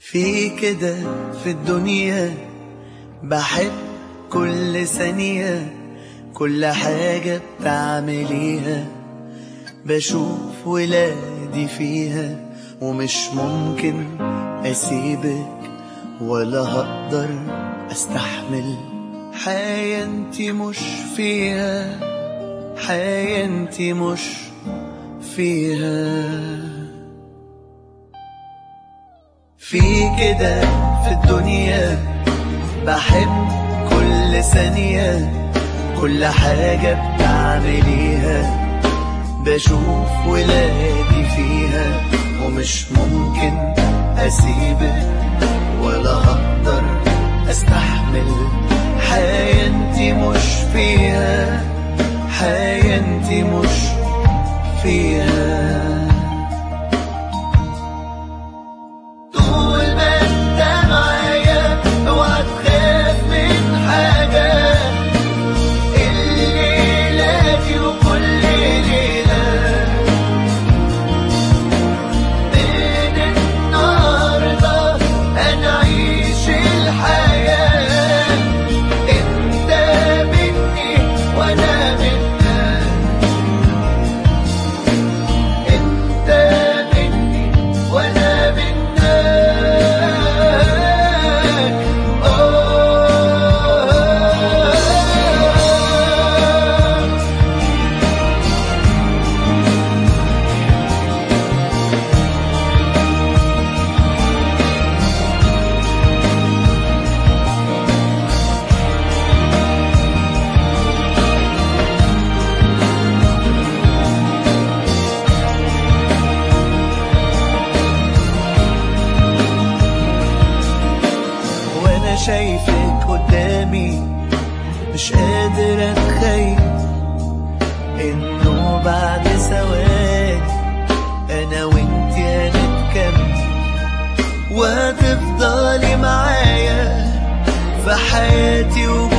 في كده في الدنيا بحب كل ثانية كل حاجة بتعمليها بشوف ولادي فيها ومش ممكن أسيبك ولا هقدر أستحمل حياة انتي مش فيها حياة انتي مش فيها في كده في الدنيا بحب كل ثانية كل حاجة بتعمليها بشوف ولادي فيها ومش ممكن أسيبك ولا هقدر أستحمل حياة انتي مش فيها حياة انتي مش فيها طول ما انت معايا اوعى تخاف من حاجة الليلة دي وكل ليلة من النهاردة هنعيش الحياة انت مني وانا منك انت مني وانا منك آه وانا شايفك قدامي مش قادر اتخيل انه بعد ثواني انا وانتي هنتكمل وهتفضلي معايا في حياتي وجودي